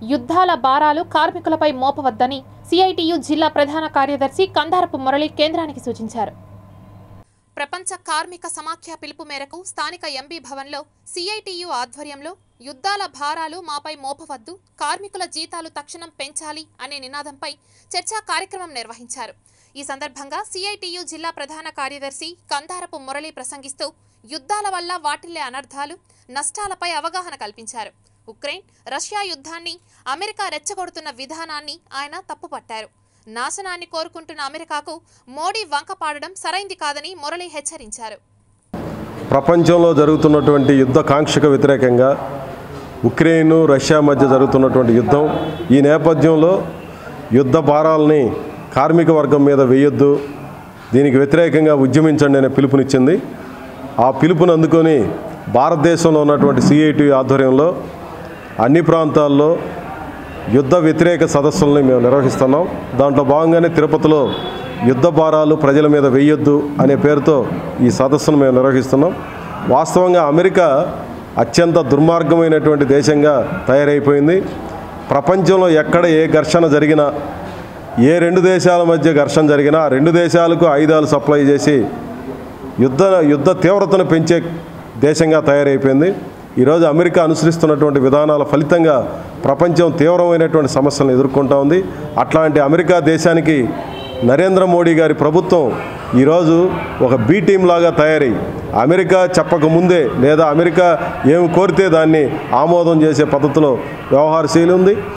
యుద్ధాల భారాలు కార్మికులపై మోపవద్దని సిఐటియు జిల్లా ప్రధాన కార్యదర్శి కందారపు మురళి కేంద్రానికి సూచించారు ప్రపంచ కార్మిక సమాఖ్య పిలుపు మేరకు స్థానిక ఎంబీ భవన్లో సిఐటియు ఆధ్వర్యంలో యుద్ధాల భారాలు మాపై మోపవద్దు కార్మికుల జీతాలు తక్షణం పెంచాలి అనే నినాదంపై చర్చా కార్యక్రమం నిర్వహించారు ఈ సందర్భంగా సిఐటియు జిల్లా ప్రధాన కార్యదర్శి కందారపు మురళి ప్రసంగిస్తూ యుద్ధాల వల్ల వాటిల్లే అనర్థాలు నష్టాలపై అవగాహన కల్పించారు ఉక్రెయిన్ రష్యా యుద్ధాన్ని అమెరికా రెచ్చగొడుతున్న విధానాన్ని ఆయన తప్పుపట్టారు నాశనాన్ని కోరుకుంటున్న అమెరికాకు మోడీ వంక పాడడం సరైంది కాదని మురళి హెచ్చరించారు ప్రపంచంలో జరుగుతున్నటువంటి యుద్ధ కాంక్షకు వ్యతిరేకంగా ఉక్రెయిన్ రష్యా మధ్య జరుగుతున్నటువంటి యుద్ధం ఈ నేపథ్యంలో యుద్ధ భారాలని కార్మిక వర్గం మీద వేయొద్దు దీనికి వ్యతిరేకంగా ఉద్యమించండి అనే పిలుపునిచ్చింది ఆ పిలుపుని అందుకొని భారతదేశంలో ఉన్నటువంటి సిఐటి ఆధ్వర్యంలో అన్ని ప్రాంతాల్లో యుద్ధ వ్యతిరేక సదస్సుల్ని మేము నిర్వహిస్తున్నాం దాంట్లో భాగంగానే తిరుపతిలో యుద్ధ భారాలు ప్రజల మీద వేయొద్దు అనే పేరుతో ఈ సదస్సును మేము నిర్వహిస్తున్నాం వాస్తవంగా అమెరికా అత్యంత దుర్మార్గమైనటువంటి దేశంగా తయారైపోయింది ప్రపంచంలో ఎక్కడ ఏ ఘర్షణ జరిగినా ఏ రెండు దేశాల మధ్య ఘర్షణ జరిగినా ఆ రెండు దేశాలకు ఆయుధాలు సప్లై చేసి యుద్ధ యుద్ధ తీవ్రతను పెంచే దేశంగా తయారైపోయింది ఈరోజు అమెరికా అనుసరిస్తున్నటువంటి విధానాల ఫలితంగా ప్రపంచం తీవ్రమైనటువంటి సమస్యలను ఎదుర్కొంటా ఉంది అట్లాంటి అమెరికా దేశానికి నరేంద్ర మోడీ గారి ప్రభుత్వం ఈరోజు ఒక బీ టీం లాగా తయారై అమెరికా చెప్పకముందే లేదా అమెరికా ఏమి కోరితే దాన్ని ఆమోదం చేసే పద్ధతిలో వ్యవహారశీలి ఉంది